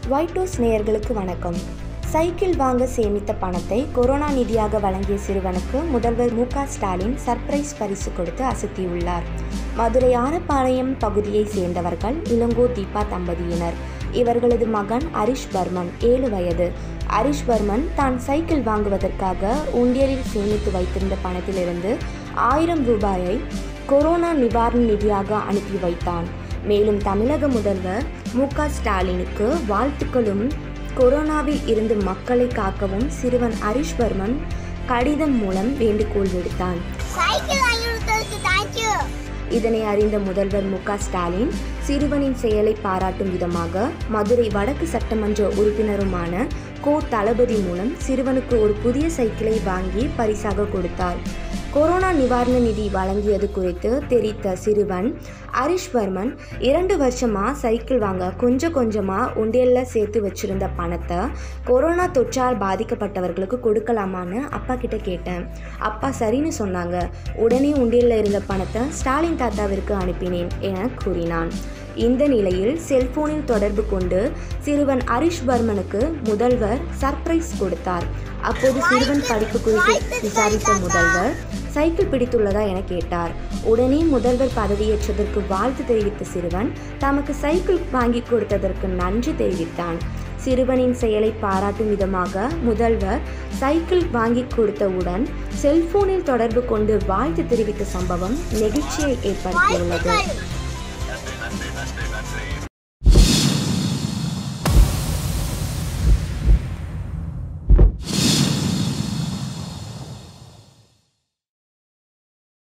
white house நேயர்களுக்கு வணக்கம் cycle வாங்க சேமித்த பணத்தை கொரோனா நிதியாக வழங்கிய சிறுவனுக்கு முதல்வர் மு க ஸ்டாலின் சர்ப்ரைஸ் பரிசு கொடுத்து அசத்தியுள்ளார் மதுரை ஆரப்பாளையம் பகுதியைச் சேர்ந்தவர்கள் இளங்கோ தீபா தம்பதியினர் இவர்களது மகன் அரிஷ் பர்மன் ஏழு வயது அரிஷ் பர்மன் தான் சைக்கிள் வாங்குவதற்காக உண்டியலில் சேமித்து வைத்திருந்த பணத்திலிருந்து ஆயிரம் ரூபாயை கொரோனா நிவாரண நிதியாக அனுப்பி வைத்தான் மேலும் தமிழக முதல்வர் மு க ஸ்டாலினுக்கு வாழ்த்துக்களும் கொரோனாவில் இருந்து மக்களை காக்கவும் சிறுவன் ஹரிஷ் வர்மன் கடிதம் மூலம் வேண்டுகோள் விடுத்தான் சைக்கிள் வாங்கி கொடுத்ததுக்கு தேங்க்யூ இதனை அறிந்த முதல்வர் மு க ஸ்டாலின் சிறுவனின் செயலை பாராட்டும் விதமாக மதுரை வடக்கு சட்டமன்ற உறுப்பினருமான கோ தளபதி மூலம் சிறுவனுக்கு ஒரு புதிய சைக்கிளை வாங்கி பரிசாக கொடுத்தார் கொரோனா நிவாரண நிதி வழங்கியது குறித்து தெரிவித்த சிறுவன் ஹரிஷ் வர்மன் இரண்டு வருஷமா சைக்கிள் வாங்க கொஞ்சம் கொஞ்சமா உண்டியல்ல சேர்த்து வச்சிருந்த பணத்தை கொரோனா தொற்றால் பாதிக்கப்பட்டவர்களுக்கு கொடுக்கலாமான்னு அப்பா கிட்ட கேட்டேன் அப்பா சரின்னு சொன்னாங்க உடனே உண்டியல்ல இருந்த பணத்தை ஸ்டாலின் தாத்தாவிற்கு அனுப்பினேன் என கூறினான் இந்த நிலையில் செல்போனில் தொடர்பு கொண்டு சிறுவன் ஹரிஷ் வர்மனுக்கு முதல்வர் சர்ப்ரைஸ் கொடுத்தார் அப்போது சிறுவன் படிப்பு குறித்து விசாரித்த முதல்வர் சைக்கிள் பிடித்துள்ளதா என கேட்டார் உடனே முதல்வர் பதவியேற்றதற்கு வாழ்த்து தெரிவித்த சிறுவன் தமக்கு சைக்கிள் வாங்கி கொடுத்ததற்கு நன்றி தெரிவித்தான் சிறுவனின் செயலை பாராட்டும் விதமாக முதல்வர் சைக்கிள் வாங்கி கொடுத்தவுடன் செல்போனில் தொடர்பு கொண்டு வாழ்த்து தெரிவித்த சம்பவம் நெகிழ்ச்சியை ஏற்படுத்தியுள்ளது வாழ்த்துக்கள்